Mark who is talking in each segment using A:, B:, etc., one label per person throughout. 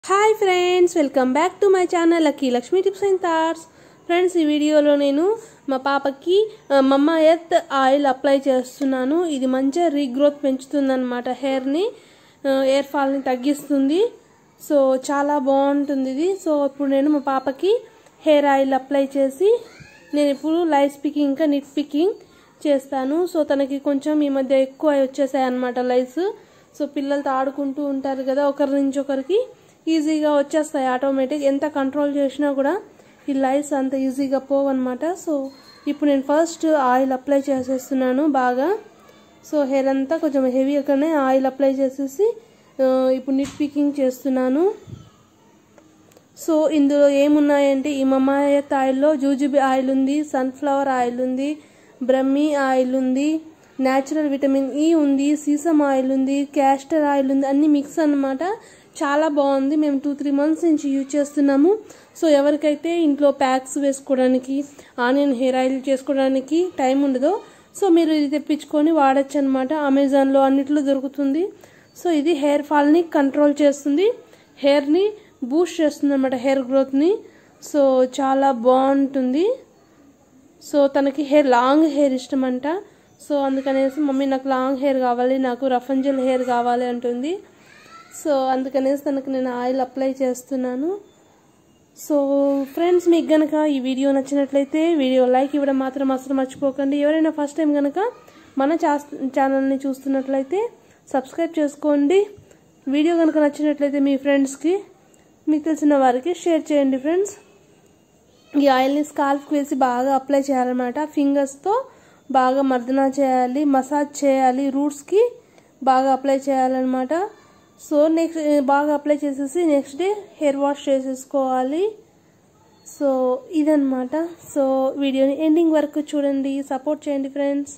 A: hi friends welcome back to my channel lucky Lakshmi tips and thoughts friends ఈ వీడియోలో నేను మా పాపకి ఆ, మమ్మ ఎర్త్ ఆయిల్ అప్లై చేస్తున్నాను ఇది మంచిగా రీగ్రోత్ పెంచుతుంది అనమాట హెయిర్ని హెయిర్ ఫాల్ని తగ్గిస్తుంది సో చాలా బాగుంటుంది ఇది సో ఇప్పుడు నేను మా పాపకి హెయిర్ ఆయిల్ అప్లై చేసి నేను ఇప్పుడు లైట్ పికింగ్ ఇంకా నిట్ పికింగ్ చేస్తాను సో తనకి కొంచెం ఈ మధ్య ఎక్కువ వచ్చేసాయి అనమాట లైట్స్ సో పిల్లలతో ఆడుకుంటూ ఉంటారు కదా ఒకరి నుంచి ఒకరికి ఈజీగా వచ్చేస్తాయి ఆటోమేటిక్ ఎంత కంట్రోల్ చేసినా కూడా ఈ లైట్స్ అంత ఈజీగా పోవన్నమాట సో ఇప్పుడు నేను ఫస్ట్ ఆయిల్ అప్లై చేసేస్తున్నాను బాగా సో హెయిర్ అంతా కొంచెం హెవీగానే ఆయిల్ అప్లై చేసేసి ఆ, ఇప్పుడు నిట్ పికింగ్ చేస్తున్నాను సో ఇందులో ఏమున్నాయంటే ఈ మమాయత్ ఆయిల్లో జూజుబి ఆయిల్ ఉంది సన్ఫ్లవర్ ఆయిల్ ఉంది బ్రహ్మి ఆయిల్ ఉంది న్యాచురల్ విటమిన్ ఈ ఉంది సీసమ్ ఆయిల్ ఉంది క్యాస్టర్ ఆయిల్ ఉంది అన్ని మిక్స్ అన్నమాట చాలా బాగుంది మేము టూ త్రీ మంత్స్ నుంచి యూజ్ చేస్తున్నాము సో ఎవరికైతే ఇంట్లో ప్యాక్స్ వేసుకోవడానికి ఆనియన్ హెయిర్ ఆయిల్ చేసుకోవడానికి టైం ఉండదో సో మీరు ఇది తెప్పించుకొని వాడచ్చు అనమాట అమెజాన్లో అన్నిట్లో దొరుకుతుంది సో ఇది హెయిర్ ఫాల్ని కంట్రోల్ చేస్తుంది హెయిర్ని బూస్ట్ చేస్తుంది అనమాట హెయిర్ గ్రోత్ని సో చాలా బాగుంటుంది సో తనకి హెయిర్ లాంగ్ హెయిర్ ఇష్టం అంట సో అందుకనేసి మమ్మీ నాకు లాంగ్ హెయిర్ కావాలి నాకు రఫ్ అండ్ జెల్ హెయిర్ కావాలి అంటుంది సో అందుకనేసి తనకి నేను ఆయిల్ అప్లై చేస్తున్నాను సో ఫ్రెండ్స్ మీకు గనక ఈ వీడియో నచ్చినట్లయితే వీడియో లైక్ ఇవ్వడం మాత్రం అసలు మర్చిపోకండి ఎవరైనా ఫస్ట్ టైం కనుక మన ఛానల్ని చూస్తున్నట్లయితే సబ్స్క్రైబ్ చేసుకోండి వీడియో కనుక నచ్చినట్లయితే మీ ఫ్రెండ్స్కి మీకు తెలిసిన వారికి షేర్ చేయండి ఫ్రెండ్స్ ఈ ఆయిల్ని స్కాల్ఫ్కి వేసి బాగా అప్లై చేయాలన్నమాట ఫింగర్స్తో బాగా మర్దనా చేయాలి మసాజ్ చేయాలి రూట్స్కి బాగా అప్లై చేయాలన్నమాట సో నెక్స్ట్ బాగా అప్లై చేసేసి నెక్స్ట్ డే హెయిర్ వాష్ చేసేసుకోవాలి సో ఇదన్నమాట సో వీడియోని ఎండింగ్ వరకు చూడండి సపోర్ట్ చేయండి ఫ్రెండ్స్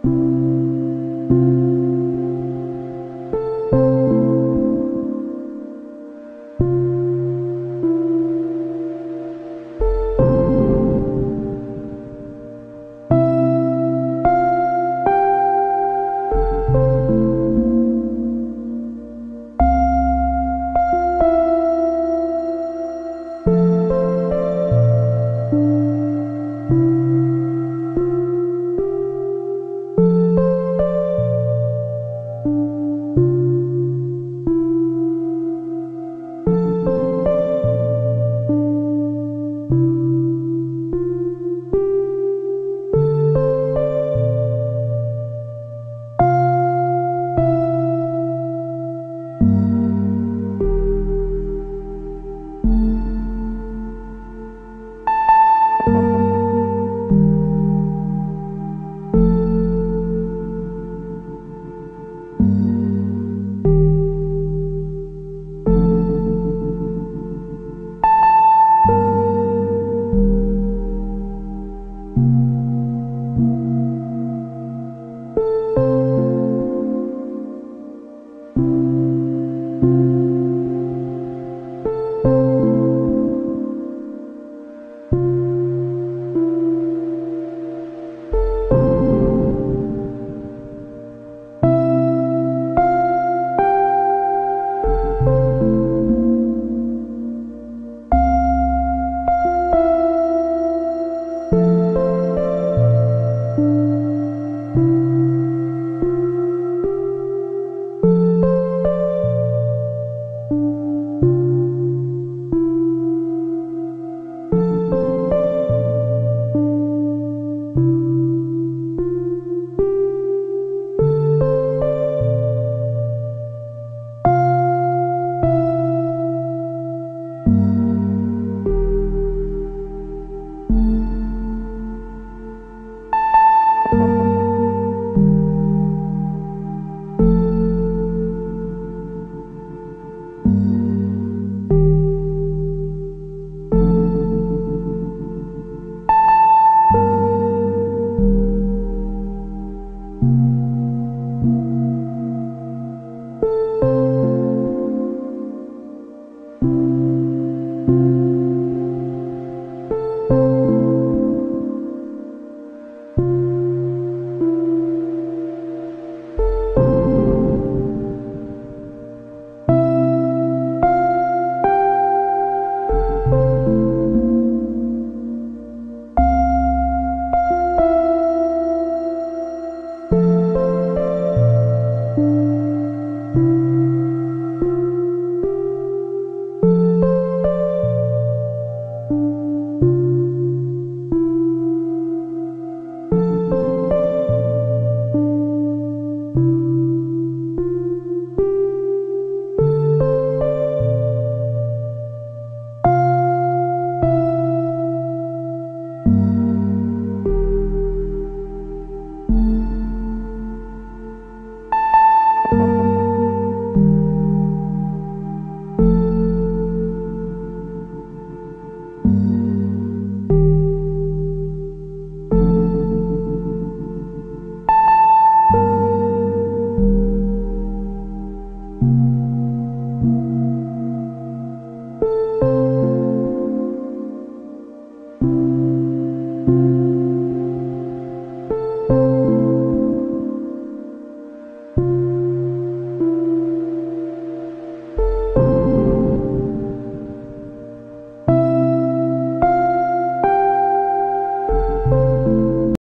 A: బాయ్